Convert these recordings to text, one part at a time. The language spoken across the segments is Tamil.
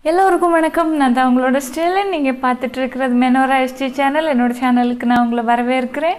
எல்லோருக்கும் வணக்கம் நான் தான் உங்களோட ஸ்டேலன் நீங்கள் பார்த்துட்டு இருக்கிறது மெனோரா எஸ்டி சேனல் என்னோட சேனலுக்கு நான் உங்களை வரவேற்கிறேன்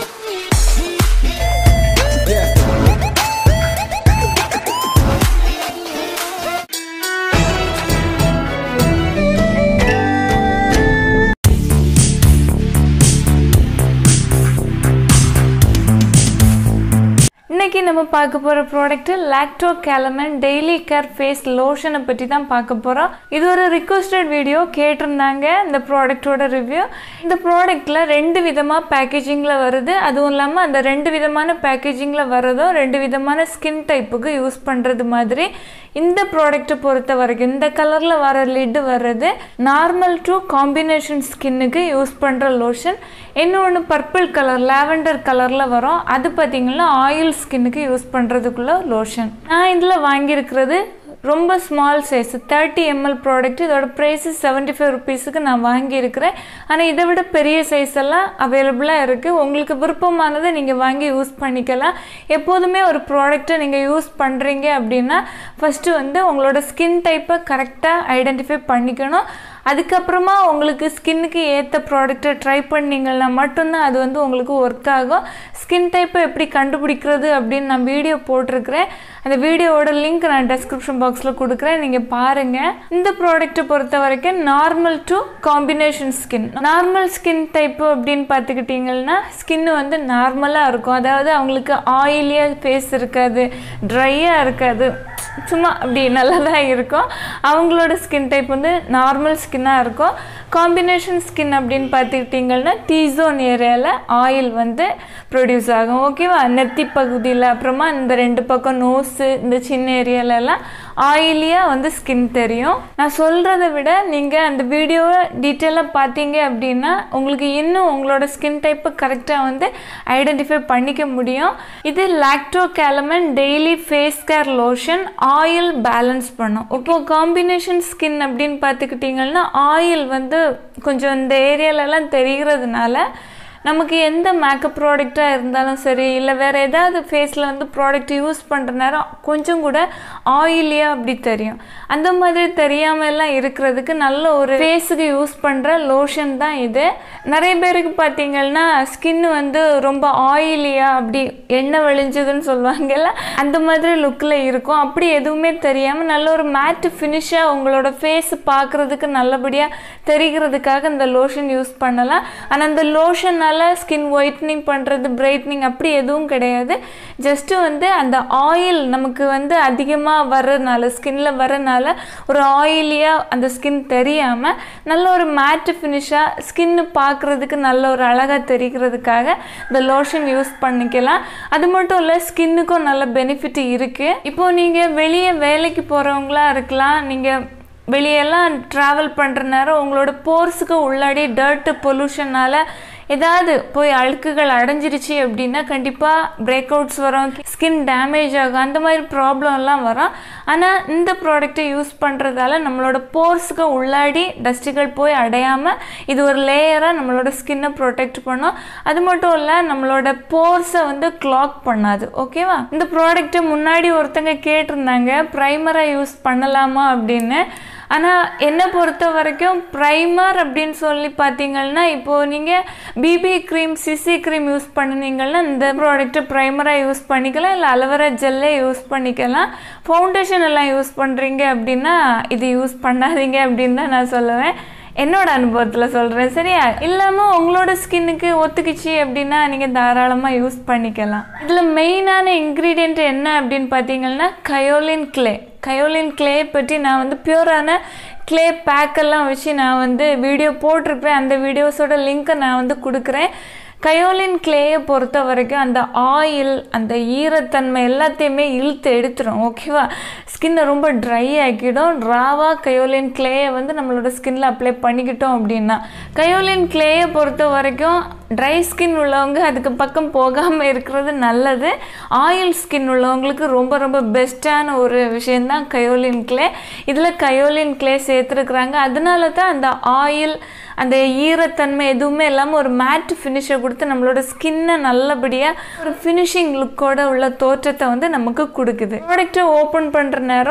இன்னைக்கு நம்ம பார்க்க போகிற product lacto calamine daily care face லோஷனை பற்றி தான் பார்க்க போகிறோம் இது ஒரு ரிக்வஸ்டட் வீடியோ கேட்டிருந்தாங்க இந்த ப்ராடக்ட்டோட ரிவ்யூ இந்த ப்ராடக்ட்டில் ரெண்டு விதமாக பேக்கேஜிங்கில் வருது அதுவும் இல்லாமல் அந்த ரெண்டு விதமான பேக்கேஜிங்கில் வர்றதும் ரெண்டு விதமான ஸ்கின் டைப்புக்கு யூஸ் பண்ணுறது மாதிரி இந்த ப்ராடக்ட்டை பொறுத்த வரைக்கும் இந்த கலரில் வர லிட்டு வர்றது நார்மல் டு காம்பினேஷன் ஸ்கின்னுக்கு யூஸ் பண்ணுற லோஷன் இன்னொன்று பர்பிள் கலர் லாவெண்டர் கலரில் வரும் அது பார்த்திங்கன்னா ஆயில் ஸ்கின்னுக்கு யூஸ் பண்ணுறதுக்குள்ள லோஷன் நான் இதில் வாங்கியிருக்கிறது ரொம்ப small size thirty ML product இதோட ப்ரைஸு செவன்ட்டி ஃபைவ் ருபீஸுக்கு நான் வாங்கியிருக்கிறேன் ஆனால் இதை விட பெரிய சைஸ் எல்லாம் அவைலபிளாக இருக்குது உங்களுக்கு விருப்பமானதை நீங்கள் வாங்கி யூஸ் பண்ணிக்கலாம் எப்போதுமே ஒரு ப்ராடக்ட்டை நீங்கள் யூஸ் பண்ணுறீங்க அப்படின்னா ஃபஸ்ட்டு வந்து உங்களோட ஸ்கின் டைப்பை கரெக்டாக ஐடென்டிஃபை பண்ணிக்கணும் அதுக்கப்புறமா உங்களுக்கு ஸ்கின்னுக்கு ஏற்ற ப்ராடக்ட்டை ட்ரை பண்ணிங்கன்னா மட்டும்தான் அது வந்து உங்களுக்கு ஒர்க் ஆகும் ஸ்கின் டைப்பை எப்படி கண்டுபிடிக்கிறது அப்படின்னு நான் வீடியோ போட்டிருக்கிறேன் அந்த வீடியோவோட லிங்க் நான் டெஸ்கிரிப்ஷன் பாக்ஸில் கொடுக்குறேன் நீங்கள் பாருங்கள் இந்த ப்ராடக்ட்டை பொறுத்த வரைக்கும் normal to combination skin normal skin type அப்படின்னு பார்த்துக்கிட்டிங்கன்னா ஸ்கின் வந்து நார்மலாக இருக்கும் அதாவது அவங்களுக்கு ஆயிலியாக ஃபேஸ் இருக்காது ட்ரையாக இருக்காது சும்மா அப்படி நல்லா தான் இருக்கும் அவங்களோட ஸ்கின் டைப் வந்து நார்மல் ஸ்கின்னாக இருக்கும் காம்பினேஷன் ஸ்கின் அப்படின்னு பார்த்துக்கிட்டிங்கன்னா டீசோன் ஏரியாவில் ஆயில் வந்து ப்ரொடியூஸ் ஆகும் ஓகேவா நெத்தி பகுதியில் அப்புறமா இந்த ரெண்டு பக்கம் நோஸு இந்த சின்ன ஏரியாலெல்லாம் ஆயிலியாக வந்து ஸ்கின் தெரியும் நான் சொல்கிறத விட நீங்கள் அந்த வீடியோவை டீட்டெயிலாக பார்த்தீங்க அப்படின்னா உங்களுக்கு இன்னும் உங்களோட ஸ்கின் டைப்பை கரெக்டாக வந்து ஐடென்டிஃபை பண்ணிக்க முடியும் இது lacto calamine daily face care lotion oil balance பண்ணும் இப்போ காம்பினேஷன் ஸ்கின் அப்படின்னு பார்த்துக்கிட்டிங்கன்னா ஆயில் வந்து கொஞ்சம் இந்த ஏரியாலலாம் தெரிகிறதுனால நமக்கு எந்த மேக்கப் ப்ராடக்டாக இருந்தாலும் சரி இல்லை வேறு ஏதாவது ஃபேஸில் வந்து ப்ராடக்ட் யூஸ் பண்ணுற நேரம் கொஞ்சம் கூட ஆயிலியாக அப்படி தெரியும் அந்த மாதிரி தெரியாமல் எல்லாம் இருக்கிறதுக்கு நல்ல ஒரு ஃபேஸுக்கு யூஸ் பண்ணுற லோஷன் தான் இது நிறைய பேருக்கு பார்த்தீங்கன்னா ஸ்கின் வந்து ரொம்ப ஆயிலியாக அப்படி எண்ணெய் வழிஞ்சதுன்னு சொல்லுவாங்கல்ல அந்த மாதிரி லுக்கில் இருக்கும் அப்படி எதுவுமே தெரியாமல் நல்ல ஒரு மேட்டு ஃபினிஷாக உங்களோட ஃபேஸ் பார்க்குறதுக்கு நல்லபடியாக தெரிகிறதுக்காக இந்த லோஷன் யூஸ் பண்ணலாம் ஆனால் அந்த லோஷன் அதனால் ஸ்கின் ஒயிட்னிங் பண்ணுறது பிரைட்னிங் அப்படி எதுவும் கிடையாது ஜஸ்ட்டு வந்து அந்த ஆயில் நமக்கு வந்து அதிகமாக வர்றதுனால ஸ்கின்ல வர்றதுனால ஒரு ஆயிலியாக அந்த ஸ்கின் தெரியாமல் நல்ல ஒரு மேட்டு ஃபினிஷாக ஸ்கின்னு பார்க்குறதுக்கு நல்ல ஒரு அழகாக தெரிகிறதுக்காக இந்த லோஷன் யூஸ் பண்ணிக்கலாம் அது மட்டும் இல்லை ஸ்கின்னுக்கும் நல்ல பெனிஃபிட் இருக்குது இப்போது நீங்கள் வெளியே வேலைக்கு போகிறவங்களா இருக்கலாம் நீங்கள் வெளியெல்லாம் ட்ராவல் பண்ணுற நேரம் உங்களோட போர்ஸுக்கு உள்ளாடி டர்ட்டு பொல்யூஷனால் ஏதாவது போய் அழுக்குகள் அடைஞ்சிருச்சு அப்படின்னா கண்டிப்பாக பிரேக் அவுட்ஸ் வரும் ஸ்கின் டேமேஜ் ஆகும் அந்த மாதிரி ப்ராப்ளம்லாம் வரும் ஆனால் இந்த ப்ராடக்ட்டை யூஸ் பண்ணுறதால நம்மளோட போர்ஸுக்கு உள்ளாடி டஸ்ட்டுகள் போய் அடையாமல் இது ஒரு லேயராக நம்மளோட ஸ்கின்னை ப்ரொடெக்ட் பண்ணும் அது மட்டும் இல்லை நம்மளோட போர்ஸை வந்து கிளாக் பண்ணாது ஓகேவா இந்த ப்ராடக்ட்டை முன்னாடி ஒருத்தங்க கேட்டிருந்தாங்க ப்ரைமராக யூஸ் பண்ணலாமா அப்படின்னு ஆனால் என்னை பொறுத்த வரைக்கும் ப்ரைமர் அப்படின்னு சொல்லி பார்த்தீங்கன்னா இப்போது நீங்கள் BB cream CC cream use பண்ணினீங்கன்னா இந்த ப்ராடக்ட்டை ப்ரைமராக யூஸ் பண்ணிக்கலாம் இல்லை அலோவேரா ஜெல்லே யூஸ் பண்ணிக்கலாம் ஃபவுண்டேஷன் எல்லாம் யூஸ் பண்ணுறீங்க அப்படின்னா இது யூஸ் பண்ணாதீங்க அப்படின்னு தான் நான் சொல்லுவேன் என்னோட அனுபவத்தில் சொல்கிறேன் சரியா இல்லாமல் உங்களோட ஸ்கின்னுக்கு ஒத்துக்குச்சு அப்படின்னா நீங்கள் தாராளமாக யூஸ் பண்ணிக்கலாம் இதில் மெயினான இன்க்ரீடியண்ட் என்ன அப்படின்னு பார்த்தீங்கன்னா கயோலின் கிளே கயோலின் கிளே பற்றி நான் வந்து பியூரான கிளே பேக்கெல்லாம் வச்சு நான் வந்து வீடியோ போட்டிருப்பேன் அந்த வீடியோஸோட லிங்க்கை நான் வந்து கொடுக்குறேன் கயோலின் கிளேயை பொறுத்த வரைக்கும் அந்த ஆயில் அந்த ஈரத்தன்மை எல்லாத்தையுமே இழுத்து எடுத்துரும் ஓகேவா ஸ்கின்னை ரொம்ப ட்ரை ஆக்கிடும் ராவாக கயோலின் கிளேயை வந்து நம்மளோட ஸ்கின்ல அப்ளை பண்ணிக்கிட்டோம் அப்படின்னா கயோலின் கிளேயை பொறுத்த வரைக்கும் ட்ரை ஸ்கின் உள்ளவங்க அதுக்கு பக்கம் போகாமல் இருக்கிறது நல்லது ஆயில் ஸ்கின் உள்ளவங்களுக்கு ரொம்ப ரொம்ப பெஸ்ட்டான ஒரு விஷயந்தான் கயோலின் கிளே இதில் கயோலின் கிளே சேர்த்துருக்குறாங்க அதனால தான் அந்த ஆயில் அந்த ஈரத்தன்மை எதுவுமே இல்லாமல் ஒரு மேட் ஃபினிஷை கொடுத்து நம்மளோட ஸ்கின்னை நல்லபடியாக ஒரு ஃபினிஷிங் லுக்கோட உள்ள தோற்றத்தை வந்து நமக்கு கொடுக்குது ப்ராடக்ட்டை ஓப்பன் பண்ணுற நேரம்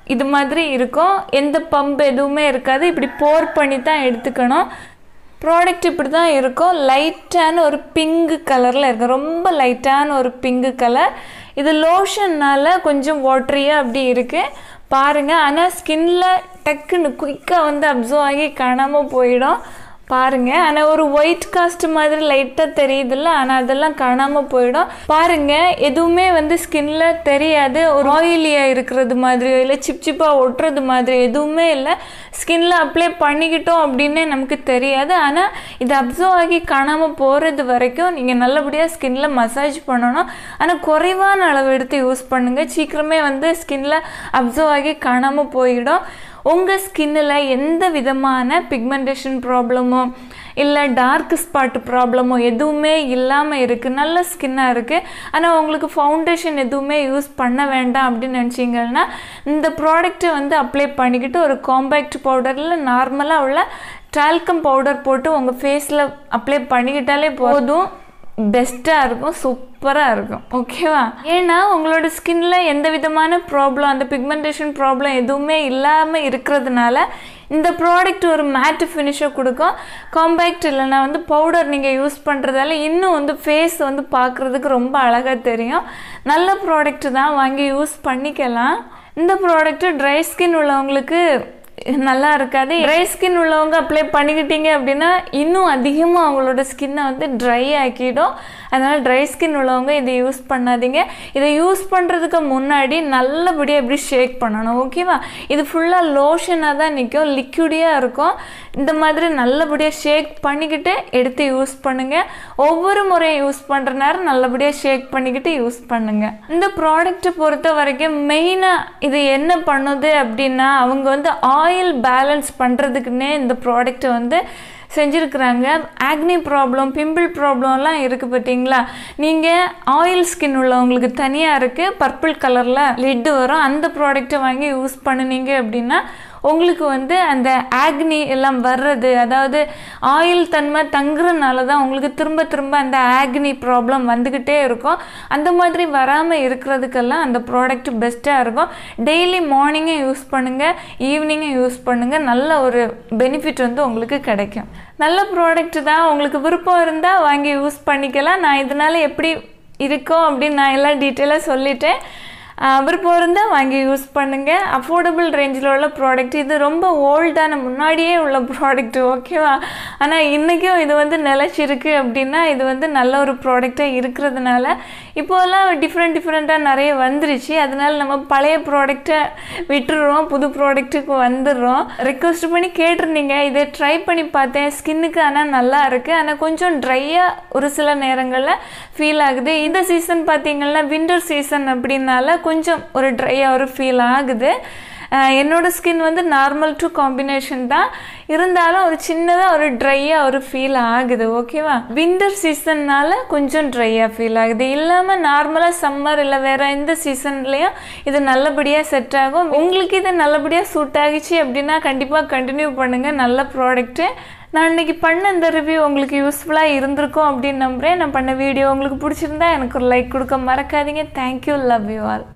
இது மாதிரி இருக்கும் எந்த பம்ப் எதுவுமே இருக்காது இப்படி போர் பண்ணி தான் எடுத்துக்கணும் ப்ராடக்ட் இப்படி தான் இருக்கும் லைட்டான ஒரு பிங்க் கலரில் இருக்கும் ரொம்ப லைட்டான ஒரு பிங்க் கலர் இது லோஷன்னால் கொஞ்சம் வாட்டரியாக அப்படி இருக்குது பாருங்கள் ஆனால் ஸ்கின்ல டக்குன்னு குயிக்காக வந்து அப்சர்வ் ஆகி காணாமல் போயிடும் பாருங்க ஆனால் ஒரு ஒயிட் காஸ்ட் மாதிரி லைட்டாக தெரியுதுல்ல ஆனால் அதெல்லாம் காணாமல் போயிடும் பாருங்க எதுவுமே வந்து ஸ்கின்ல தெரியாது ஒரு ஆயிலியாக இருக்கிறது மாதிரியோ இல்லை சிப் சிப்பாக ஒட்டுறது மாதிரி எதுவுமே இல்லை ஸ்கின்ல அப்ளை பண்ணிக்கிட்டோம் அப்படின்னே நமக்கு தெரியாது ஆனால் இது அப்சர்வ் ஆகி காணாமல் போகிறது வரைக்கும் நீங்கள் நல்லபடியாக ஸ்கின்ல மசாஜ் பண்ணணும் ஆனால் குறைவான அளவு எடுத்து யூஸ் பண்ணுங்கள் சீக்கிரமே வந்து ஸ்கின்ல அப்சர்வ் ஆகி காணாமல் போயிடும் உங்கள் ஸ்கின்னில் எந்த விதமான பிக்மெண்டேஷன் ப்ராப்ளமோ இல்லை டார்க் ஸ்பாட் ப்ராப்ளமோ எதுவுமே இல்லாமல் இருக்குது நல்ல ஸ்கின்னாக இருக்குது ஆனால் உங்களுக்கு ஃபவுண்டேஷன் எதுவுமே யூஸ் பண்ண வேண்டாம் அப்படின்னு நினச்சிங்கன்னா இந்த ப்ராடக்ட்டை வந்து அப்ளை பண்ணிக்கிட்டு ஒரு காம்பேக்ட் பவுடரில் நார்மலாக உள்ள டால்கம் பவுடர் போட்டு உங்கள் ஃபேஸில் அப்ளை பண்ணிக்கிட்டாலே போதும் பெஸ்ட்டாக இருக்கும் சூப்பராக இருக்கும் ஓகேவா ஏன்னா உங்களோட ஸ்கின்ல எந்த விதமான ப்ராப்ளம் அந்த பிக்மெண்டேஷன் ப்ராப்ளம் எதுவுமே இல்லாமல் இருக்கிறதுனால இந்த ப்ராடக்ட் ஒரு மேட்டு ஃபினிஷை கொடுக்கும் காம்பேக்ட் இல்லைன்னா வந்து பவுடர் நீங்கள் யூஸ் பண்ணுறதால இன்னும் வந்து ஃபேஸ் வந்து பார்க்குறதுக்கு ரொம்ப அழகாக தெரியும் நல்ல ப்ராடக்ட் தான் வாங்கி யூஸ் பண்ணிக்கலாம் இந்த ப்ராடக்ட்டு ட்ரை ஸ்கின் உள்ளவங்களுக்கு நல்லா இருக்காது ட்ரை ஸ்கின் உள்ளவங்க அப்ளை பண்ணிக்கிட்டீங்க அப்படின்னா இன்னும் அதிகமாக அவங்களோட ஸ்கின்னை வந்து ட்ரை ஆக்கிடும் அதனால் ட்ரை ஸ்கின் உள்ளவங்க இதை யூஸ் பண்ணாதீங்க இதை யூஸ் பண்ணுறதுக்கு முன்னாடி நல்லபடியாக எப்படி ஷேக் பண்ணணும் ஓகேவா இது ஃபுல்லாக லோஷனாக தான் நிற்கும் லிக்விடியாக இருக்கும் இந்த மாதிரி நல்லபடியாக ஷேக் பண்ணிக்கிட்டு எடுத்து யூஸ் பண்ணுங்கள் ஒவ்வொரு முறையும் யூஸ் பண்ணுற நேரம் நல்லபடியாக ஷேக் பண்ணிக்கிட்டு யூஸ் பண்ணுங்கள் இந்த ப்ராடக்ட்டை பொறுத்த வரைக்கும் மெயினாக இது என்ன பண்ணுது அப்படின்னா அவங்க வந்து ஆயில் பேலன்ஸ் பண்ணுறதுக்குன்னே இந்த ப்ராடக்ட்டை வந்து செஞ்சுருக்குறாங்க ஆக்னி ப்ராப்ளம் பிம்பிள் ப்ராப்ளம்லாம் இருக்குது பார்த்தீங்களா நீங்கள் ஆயில் ஸ்கின் உள்ளவங்களுக்கு தனியாக இருக்குது பர்பிள் கலரில் லிட்டு வரும் அந்த ப்ராடக்ட்டை வாங்கி யூஸ் பண்ணுனீங்க அப்படின்னா உங்களுக்கு வந்து அந்த ஆக்னி எல்லாம் வர்றது அதாவது ஆயில் தன்மை தங்குறதுனால தான் உங்களுக்கு திரும்ப திரும்ப அந்த ஆக்னி ப்ராப்ளம் வந்துக்கிட்டே இருக்கும் அந்த மாதிரி வராமல் இருக்கிறதுக்கெல்லாம் அந்த ப்ராடக்ட் பெஸ்ட்டாக இருக்கும் டெய்லி மார்னிங்கும் யூஸ் பண்ணுங்கள் ஈவினிங்கும் யூஸ் பண்ணுங்கள் நல்ல ஒரு பெனிஃபிட் வந்து உங்களுக்கு கிடைக்கும் நல்ல ப்ராடக்ட் தான் உங்களுக்கு விருப்பம் இருந்தால் வாங்கி யூஸ் பண்ணிக்கலாம் நான் இதனால் எப்படி இருக்கோம் அப்படின்னு நான் எல்லாம் டீட்டெயிலாக சொல்லிட்டேன் விருப்பம் இருந்தால் வாங்கி யூஸ் பண்ணுங்கள் அஃபோர்டபுள் ரேஞ்சில் உள்ள ப்ராடக்ட் இது ரொம்ப ஓல்டான முன்னாடியே உள்ள ப்ராடக்ட் ஓகேவா ஆனால் இன்றைக்கும் இது வந்து நிலச்சிருக்கு அப்படின்னா இது வந்து நல்ல ஒரு ப்ராடக்டாக இருக்கிறதுனால இப்போல்லாம் டிஃப்ரெண்ட் டிஃப்ரெண்ட்டாக நிறைய வந்துருச்சு அதனால நம்ம பழைய ப்ராடக்டை விட்டுடுறோம் புது ப்ராடக்ட்டுக்கு வந்துடுறோம் ரெக்வஸ்ட் பண்ணி கேட்டிருந்தீங்க இதை ட்ரை பண்ணி பார்த்தேன் ஸ்கின்னுக்கு ஆனால் நல்லா இருக்குது ஆனால் கொஞ்சம் ட்ரையாக ஒரு சில நேரங்களில் ஃபீல் ஆகுது இந்த சீசன் பார்த்தீங்கன்னா வின்டர் சீசன் அப்படின்னால கொஞ்சம் ஒரு ட்ரையாக ஒரு ஃபீல் ஆகுது என்னோட ஸ்கின் வந்து நார்மல் டு காம்பினேஷன் தான் இருந்தாலும் ஒரு சின்னதாக ஒரு ட்ரையாக ஒரு ஃபீல் ஆகுது ஓகேவா வின்டர் சீசன்னால கொஞ்சம் ட்ரையாக ஃபீல் ஆகுது இல்லாமல் நார்மலாக சம்மர் இல்லை வேறு எந்த சீசன்லேயும் இது நல்லபடியாக செட் ஆகும் உங்களுக்கு இது நல்லபடியாக சூட் ஆகிச்சு அப்படின்னா கண்டிப்பாக கண்டினியூ பண்ணுங்கள் நல்ல ப்ராடக்ட்டு நான் இன்னைக்கு பண்ண இந்த ரிவ்யூ உங்களுக்கு யூஸ்ஃபுல்லாக இருந்திருக்கும் அப்படின்னு நம்புகிறேன் நான் பண்ண வீடியோ உங்களுக்கு பிடிச்சிருந்தா எனக்கு ஒரு லைக் கொடுக்க மறக்காதீங்க தேங்க்யூ லவ் யூ ஆல்